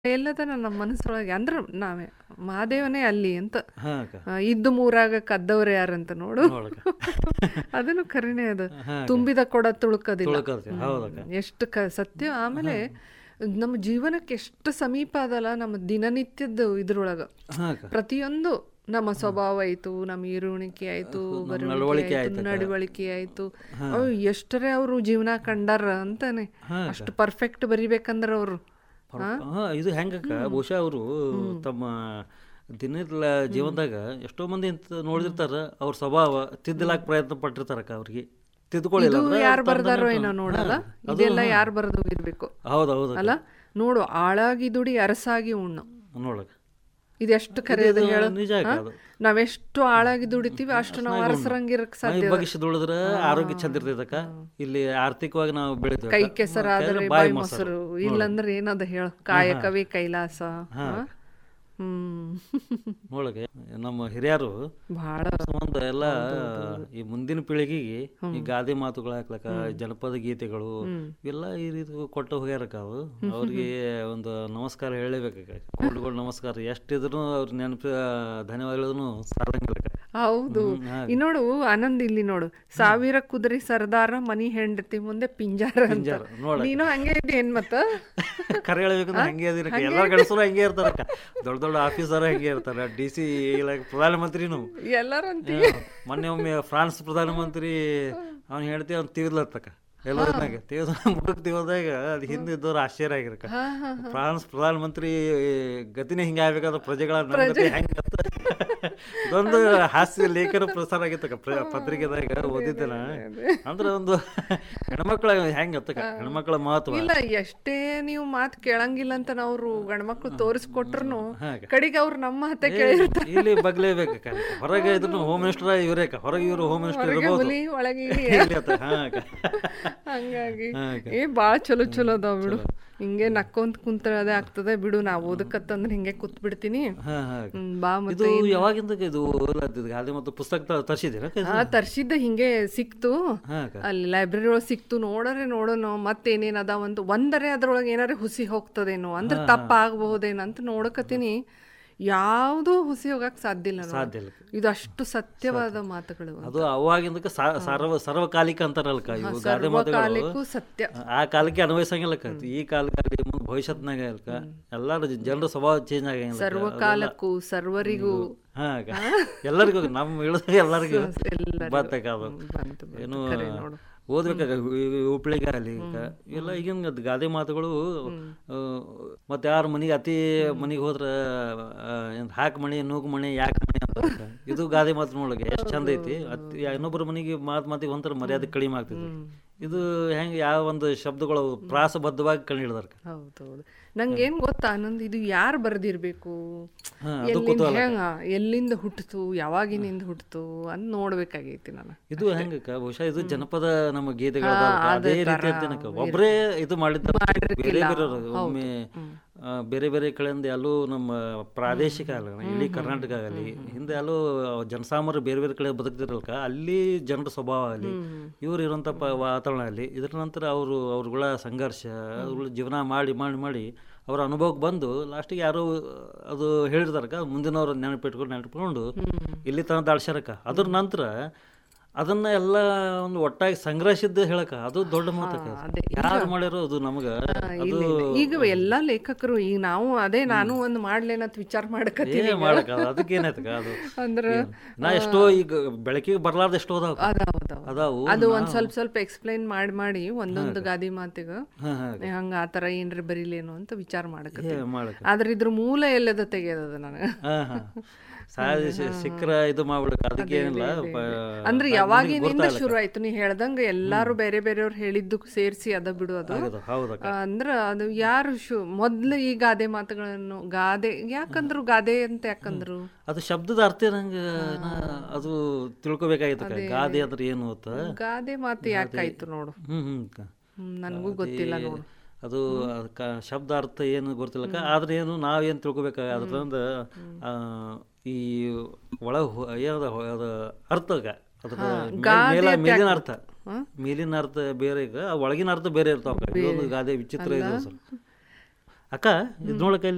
ಎಲ್ಲದನ ನಮ್ಮ ಮನಸ್ಸೊಳಗೆ ಅಂದ್ರೆ ನಾವೇ ಮಹಾದೇವನೇ ಅಲ್ಲಿ ಅಂತ ಹಾಂ ಅಕ್ಕ ಆ, ಇದ್ದು ಮೂರಾಗ ಕದ್ದವ್ರು ಯಾರಂತ ನೋಡು ನೋಡಕ್ಕ ಅದನ್ನು ಖರೇನೆ ಅದು ಹಾಂ ತುಂಬಿದ ಕೊಡ ತುಳುಕದಿಲ್ಲ ತುಳ್ಕರ್ತೀವಿ ಹೌದಕ್ಕ ಎಷ್ಟು ಕ ಸತ್ಯ ಆಮೇಲೆ ನಮ್ಮ ಜೀವನಕ್ಕೆ ಎಷ್ಟು ಸಮೀಪ ಅದಲ್ಲ ನಮ್ಮ ದಿನನಿತ್ಯದ ಇದ್ರೊಳಗ ಹಾಂ ಅಕ್ಕ ಪ್ರತಿಯೊಂದು ನಮ್ಮ ಸ್ವಭಾವ ಆಯ್ತು ನಮ್ಮ ಇರುಣಿಕೆ ಆಯ್ತು ಬರುವಿಕೆ ನಡವಳಿಕೆ ಆಯ್ತು ನಡವಳಿಕೆ ಆಯ್ತು ಅವ್ ಎಷ್ಟರೇ ಅವರು ಜೀವನ ಕಂಡಾರ ಅಂತಾನೆ ಹಾಂ ಅಷ್ಟು ಪರ್ಫೆಕ್ಟ್ ಬರಿಬೇಕಂದ್ರ ಅವರು ಹಾಂ ಇದು ಹೆಂಗಕ್ಕ ಬಹುಶಃ ಅವರು ತಮ್ಮ ದಿನದ ಜೀವನದಾಗ ಎಷ್ಟೋ ಮಂದಿ ಇಂತ ನೋಡಿರ್ತಾರ ಅವ್ರ ಸ್ವಭಾವ ತಿದ್ದಲಾಕ ಪ್ರಯತ್ನ ಪಟ್ಟಿರ್ತಾರಕ್ಕ ಅವ್ರಿಗೆ ತಿದ್ಕೊಳ್ಳಿಲ್ಲ ಇದು ಅಂದ್ರೆ ಯಾರು ತಮ್ಮದನ್ನ ಬರ್ದಾರೋ ತಾವು- ಏನೋ ನೋಡಲ್ಲ ಹಾ, ಅದು ಇದೆಲ್ಲ ಯಾರು ಬರೆದು ಹೋಗಿರ್ಬೇಕು ಹೌದು ಹೌದು ಅಲ್ಲ ನೋಡು ಆಳಾಗಿ ದುಡಿ ಅರಸಾಗಿ ಉಣ್ಣು ನೋಡಕ್ಕ ಇದೆಷ್ಟು ಕರೆ ಅದು ಹೇಳು ನಿಜ ಅಕ್ಕ ಅದು ನಾವೆಷ್ಟು ಆಳಾಗಿ ದುಡಿತೀವಿ ಅಷ್ಟು ನಾವು ಅರಸರಂಗಿರಕ್ ಸಾಧ್ಯ ಮೈ ಬಗ್ಗಿಸಿ ದುಡಿದ್ರ ಆರೋಗ್ಯ ಚಂದ ಇರ್ತೈತಕ್ಕ ಇಲ್ಲಿ ಆರ್ಥಿಕವಾಗಿ ನಾವು ಬೆಳಿತೀವಿ ಕೈ ಕೆಸರಾದರೆ ಬಾಯಿ ಮೊಸರು ಇಲ್ಲಂದ್ರೆ ಏನದ ಹೇಳು ಕಾಯಕವೇ ಕೈಲಾಸ ಹಾ? ಹ್ಮ್ ನೋಡಕ್ಕೆ ನಮ್ಮ ಹಿರಿಯರು ಬಹಳ ಸಂಬಂಧ ಎಲ್ಲ ಈ ಮುಂದಿನ ಪೀಳಿಗೆಗೆ ಈ ಗಾದೆ ಮಾತುಗಳು ಹಾಕ್ಲಕ್ಕ ಜನಪದ ಗೀತೆಗಳು ಇವೆಲ್ಲ ಈ ರೀತಿ ಕೊಟ್ಟು ಹೋಗ್ಯಾರಕ್ಕ ಅವು ಅವ್ರಿಗೆ ಒಂದು ನಮಸ್ಕಾರ ಹೇಳಲೇಬೇಕ ಕೊಂಡ್ಕೊಂಡು ನಮಸ್ಕಾರ ಎಷ್ಟಿದ್ರು ಅವ್ರ ನೆನಪು ಧನ್ಯವಾದ ಹೇಳಿದ್ರು ಸಾಲಂಗಿಲ್ಲಕ್ಕ ಹೌದು ಈ ನೋಡು ಆನಂದ್ ಇಲ್ಲಿ ನೋಡು ಸಾವಿರ ಕುದುರೆ ಸರ್ದಾರ ಮನಿ ಹೆಂಡತಿ ಮುಂದೆ ಪಿಂಜಾರ ಅಂತ ಪಿಂಜಾರ, ನೋಡಕ್ಕ. ನೀನು ಹಂಗೆ ಇದ್ದಿ ಏನ್ ಮತ್ತ ಕರೆ ಹೇಳ್ಬೇಕಂದ್ರೆ ಹಂಗೆ ಅದಿರಕ್ಕ ಎಲ್ಲ ಗಣಸರು ಹಂಗೆ ಇರ್ತಾರಕ್ಕ ದೊಡ್ಡ ದೊಡ್ಡ ಆಫೀಸರ್ ಹಂಗೆ ಇರ್ತಾರ ಡಿ ಸಿ ಪ್ರಧಾನಮಂತ್ರಿನು ಎಲ್ಲರಂತಿ ಮೊನ್ನೆ ಒಮ್ಮೆ ಫ್ರಾನ್ಸ್ ಪ್ರಧಾನಮಂತ್ರಿ ಅವ್ನು ಹೇಳ್ತಿ ಅವ್ನು ತಿವಿದ್ಲತ್ತಕ್ಕ ಎಲ್ಲರನ್ನಾಗ ತಿವಿದ ಮುಖಕ್ಕೆ ತಿವಿದಾಗ ಅದು ಹಿಂದೆ ಇದ್ದವ್ರು ಆಶ್ಚರ್ಯ ಆಗಿರಕ್ಕ ಫ್ರಾನ್ಸ್ ಪ್ರಧಾನಮಂತ್ರಿ ಗತಿನೇ ಹಿಂಗೆ ಆಗ್ಬೇಕಾದ್ರೆ ಪ್ರಜೆಗಳ ನನ್ನ ಗತಿ ಹೆಂಗೆ ಅಂತ ಇದೊಂದು ಹಾಸ್ಯ ಲೇಖನ ಪ್ರಸಾರ ಆಗಿತ್ತಕ್ಕ ಪ್ರ- ಪತ್ರಿಕೆದಾಗ ಓದಿದ್ದೆ ನಾ ಅಂದ್ರೆ ಒಂದು ಹೆಣ್ಮಕ್ಳ ಹೆಂಗೆ ಅತ್ತಕ್ಕ ಹೆಣ್ಮಕ್ಳ ಮಹತ್ವ ಇಲ್ಲ ಎಷ್ಟೇ ನೀವು ಮಾತು ಕೇಳಂಗಿಲ್ಲ ಅಂತ ಅವ್ರು ಗಂಡ್ಮಕ್ಳು ತೋರಿಸ್ಕೊಟ್ರು ಹಾಗೆ. ಕಡೆಗೆ ಅವ್ರು ನಮ್ಮ ಹತ್ತೆ ಏ, ಕೇಳಿರ್ತಾರೆ ಇಲ್ಲಿ ಬಗ್ಲೇಬೇಕಕ್ಕ ಹೊರಗೆ ಇದ್ರು ಹೋಮ್ ಮಿನಿಸ್ಟರ್ ಇವರೇ ಅಕ್ಕ ಹೊರಗೆ ಇವರು ಹೋಮ್ ಮಿನಿಸ್ಟರ್ ಇರ್ಬೋದು ಹುಲಿ ಒಳಗೆ ಇಲಿ ಇಲ್ಲಿ ಅತ್ತ, ಹಾ ಅಕ್ಕ. ಹಂಗಾಗಿ ಹಾ ಅಕ್ಕ. ಏ ಬಾಳ ಚಲೋ ಚಲೋ ಅದಾವ ಬಿಡು ಹಿಂಗೆ ನಕ್ಕೊಂತ ಕುಂತ್ರ ಅದೇ ಆಗ್ತದೆ ಬಿಡು ನಾ ಓದಕತ್ತಂದ್ರೆ ಹಿಂಗೆ ಕೂತ್ ಬಿಡ್ತೀನಿ ಹಾ ಹಾ ಅಕ್ಕ. ಹ್ಮ್, ಬಾ ಇದು ಮತ್ತೆ ಯಾವಾಗಿಂದ ಇದು ಎಲ್ಲ ಇದು ಗಾದೆ ಮತ್ತು ಪುಸ್ತಕ ತರಿಸಿದ್ದೀರಾ ಆ ತರ್ಸಿದ್ದ ಹಿಂಗೆ ಸಿಕ್ತು ಹಾ ಅಕ್ಕ ಅಲ್ಲಿ ಲೈಬ್ರರಿ ಒಳಗೆ ಸಿಕ್ತು ನೋಡರೆ ನೋಡೋಣ ಮತ್ತೇನೇನ್ ಅದಾವಂತ ಒಂದರೆ ಅದ್ರೊಳಗೆ ಏನಾರ ಹುಸಿ ಹೋಗ್ತದೇನೋ ಅಂದ್ರೆ ತಪ್ಪ ಆಗ್ಬಹುದೇನೋ ಅಂತ ನೋಡಕತ್ತೀನಿ ಯಾವುದೂ ಹುಸಿ ಹೋಗಕ್ ಸಾಧ್ಯ ಇಲ್ಲ ನೋಡು. ಸಾಧ್ಯ ಇಲ್ಲ ಇದು ಅಷ್ಟು ಸತ್ಯವಾದ ಮಾತುಗಳು ಅದು ಅವಾಗಿಂದಕ್ಕೆ ಸಾ- ಸರ್ವ ಸರ್ವಕಾಲಿಕ ಅಂತಾರಲ್ಕ ಇವು ಗಾದೆ ಮಾತುಗಳು ಸರ್ವಕಾಲಿಕೂ ಸತ್ಯ ಆ ಕಾಲಕ್ಕೆ ಅನ್ವಯಿಸಂಗಿಲ್ಲಕ್ಕ ಈ ಕಾಲಕ್ಕೆ ಮುಂದೆ ಭವಿಷ್ಯತ್ನಾಗ ಅಲ್ಕ ಎಲ್ಲಾರು ಜನರ ಸ್ವಭಾವ ಚೇಂಜ್ ಆಗಂಗಿಲ್ಲ ಸರ್ವಕಾಲಕ್ಕೂ ಸರ್ವರಿಗೂ ಹಾ ಅಕ್ಕ. ಎಲ್ಲರಿಗೂ ನಮ್ಮ ಇಳಿದ ಎಲ್ಲರಿಗೂ ಎಲ್ಲರಿಗೂ. ಬರ್ತಕ್ಕ ಅದು ಬಂತು, ಬಂತು. ಏನು ಖರೆ ನೋಡು. ಓದ್ಬೇಕಾಗ ಉಪ್ಳಿಗೆ ಆಗಲಿ ಎಲ್ಲ ಈಗಿನ ಅದ್ ಗಾದೆ ಮಾತುಗಳು ಆ, ಮತ್ತೆ ಯಾರ ಮನೆಗೆ ಅತಿ ಮನೆಗೆ ಹೋದ್ರ ಆ, ಏನ್ ಹಾಕ್ ಮಣಿ ನೂಕ್ ಮಣಿ ಯಾಕೆ ಮಣಿ ಅಂತ ಇದು ಗಾದೆ ಮಾತು ನೋಡಕ್ಕೆ ಎಷ್ಟು ಚಂದ ಐತಿ ಅತಿ ಇನ್ನೊಬ್ಬರ ಮನೆಗೆ ಮಾತು ಮಾತಿಗೆ ಒಂಥರ ಮರ್ಯಾದೆ ಕಡಿಮೆ ಆಗ್ತೈತಿ ಇದು ಹೆಂಗೆ ಯಾವ ಒಂದು ಶಬ್ದಗಳು ಪ್ರಾಸಬದ್ಧವಾಗಿ ಕಂಡು ಹಿಡ್ದಾರ ಹೌದೌದು ನಂಗೆ ಏನ್ ಗೊತ್ತಾ ಆನಂದ್ ಇದು ಯಾರು ಬರ್ದಿರ್ಬೇಕು ಹಾ, ಅದು ಎಲ್ಲಿಂದ ಹೆಂಗ ಎಲ್ಲಿಂದ ಹುಟ್ಟಿತು ಯಾವಾಗಿನಿಂದ ಹುಟ್ಟಿತು ಅಂತ ನೋಡ್ಬೇಕಾಗೈತಿ ನಾನು ಇದು ಹೆಂಗಕ್ಕ ಬಹುಶಃ ಇದು ಜನಪದ ನಮ್ಮ ಗೀತೆಗಳ ಅದೇ ರೀತಿ ಅಂತೇನಕ್ಕ ಒಬ್ಬರೇ ಇದು ಮಾಡಿದ್ದ ಬೇರೆ ಬೇರೆ ಒಮ್ಮೆ ಆ, ಬೇರೆ ಬೇರೆ ಕಡೆಯಿಂದ ಎಲ್ಲೂ ನಮ್ಮ ಪ್ರಾದೇಶಿಕ ಆಗಲಿ ಇಡೀ ಕರ್ನಾಟಕ ಆಗಲಿ ಹಿಂದೆ ಎಲ್ಲೂ ಜನಸಾಮಾನ್ಯರು ಬೇರೆ ಬೇರೆ ಕಡೆ ಬದುಕ್ತಿರಲ್ಕ ಅಲ್ಲಿ ಜನರ ಸ್ವಭಾವ ಆಗಲಿ ಇವ್ರು ಇರೋಂಥ ಪ ವಾತಾವರಣ ಆಗಲಿ ಇದರ ನಂತರ ಅವರು ಅವ್ರಗಳ ಸಂಘರ್ಷ ಅವ್ರಗಳ ಜೀವನ ಮಾಡಿ ಮಾಡಿ ಮಾಡಿ ಅವ್ರ ಅನುಭವಕ್ಕೆ ಬಂದು ಲಾಸ್ಟಿಗೆ ಯಾರೋ ಅದು ಹೇಳಿರ್ತಾರಕ್ಕ ಮುಂದಿನವ್ರು ನೆನಪಿಟ್ಕೊಂಡು ನೆನಪಿಟ್ಕೊಂಡು ಇಲ್ಲಿ ತನಕ ದಾಳ್ಸ್ಯಾರಕ್ಕ ಅದ್ರ ನಂತರ ಅದನ್ನ ಎಲ್ಲ ಒಂದು ಒಟ್ಟಾಗಿ ಸಂಗ್ರಹಿಸಿದ್ದು ಹೇಳಕ ಅದು ದೊಡ್ಡ ಮಾತಕ್ಕ ಅದೇ. ಯಾರು ಮಾಡ್ಯಾರೋ ಅದು ನಮಗ ಅದು ಇಲ್ಲ, ಇಲ್ಲ. ಈಗ ಎಲ್ಲಾ ಲೇಖಕರು ಈಗ ನಾವು ಅದೇ ನಾನು ಒಂದು ಮಾಡ್ಲೇನತ್ ವಿಚಾರ ಮಾಡಕತ್ತೀನಿ ಏನ್ ಮಾಡಕ ಅದಕ್ಕೆ ಏನಾಯ್ತಕ ಅದು ಅಂದ್ರ ಏನ್? ನಾ ಎಷ್ಟೋ ಈಗ ಬೆಳಕಿಗೆ ಬರ್ಲಾರ್ದ ಎಷ್ಟೋ ಅದಾವ ಅದಾವ್ ಅದಾವ್. ಅದಾವು ಅದು ಒಂದ್ ಸ್ವಲ್ಪ ಸ್ವಲ್ಪ ಎಕ್ಸ್ಪ್ಲೈನ್ ಮಾಡಿ ಮಾಡಿ ಒಂದೊಂದು ಗಾದಿ ಮಾತಿಗ ಹಾ ಹಾ ಹಂಗ ಆತರ ಏನ್ರಿ ಬರೀಲೇನು ಅಂತ ವಿಚಾರ ಮಾಡಕತ್ತೀನಿ ಏನ್ ಮಾಡಕ ಆದ್ರೆ ಇದ್ರ ಮೂಲ ಎಲ್ಲದ ತೆಗೆಯದ ನನಗ ಹಾ ಹಾ ಸಹಜ ಶಿ- ಸಿಕ್ಕ್ರ ಇದು ಮಾಡ್ಬಿಡಕ ಅದಕ್ಕೆ ಏನಿಲ್ಲ ಪ- ಅಂದ್ರೆ ಅದು ಯಾವಾಗಿನಿಂದ ಗೊತ್ತಾಗಲ್ಲ. ಶುರು ಆಯ್ತು ನೀ ಹೇಳ್ದಂಗ ಎಲ್ಲಾರು ಬೇರೆ ಬೇರೆಯವ್ರು ಹೇಳಿದ್ದು ಸೇರಿಸಿ ಅದ ಬಿಡು ಅದು ಹೌದು ಹೌದಕ್ಕ ಅಂದ್ರ ಅದು ಯಾರು ಶು ಮೊದ್ಲು ಈ ಗಾದೆ ಮಾತುಗಳನ್ನು ಗಾದೆ ಯಾಕಂದ್ರು ಗಾದೆ ಅಂತ ಯಾಕಂದ್ರು ಅದು ಶಬ್ದದ ಅರ್ಥ ನಂಗೆ ಅದು ತಿಳ್ಕೊಬೇಕಾಗಿತ್ತಕ್ಕ ಗಾದೆ ಅಂದ್ರೆ ಏನು ಅಂತ ಗಾದೆ ಮಾತು ಯಾಕಾಯ್ತು ನೋಡು ಹ್ಮ್ ಹ್ಮ್ ಅಕ್ಕ. ಹ್ಮ್, ನನ್ಗೂ ಗೊತ್ತಿಲ್ಲ ನೋಡು ಅದು ಅದಕ್ಕ ಶಬ್ದ ಅರ್ಥ ಏನು ಗೊತ್ತಿಲ್ಲಕ್ಕ ಆದ್ರೆ ಏನು ನಾವೇನು ತಿಳ್ಕೊಬೇಕಾದ್ರಂದ ಈ ಒಳ ಏನದ ಅದು ಅರ್ಥಗ ಅದ್ರ ಮೇಲ ಮೇಲಿನ ಅರ್ಥ ಮೇಲಿನ ಅರ್ಥ ಬೇರೆ ಈಗ ಆ ಒಳಗಿನ ಅರ್ಥ ಬೇರೆ ಇರ್ತಾವ ಇದೊಂದು ಗಾದೆ ವಿಚಿತ್ರ ಇದು ಸ್ವಲ್ಪ ಅಕ್ಕ ಇದು ನೋಡಕ್ಕ ಇಲ್ಲಿ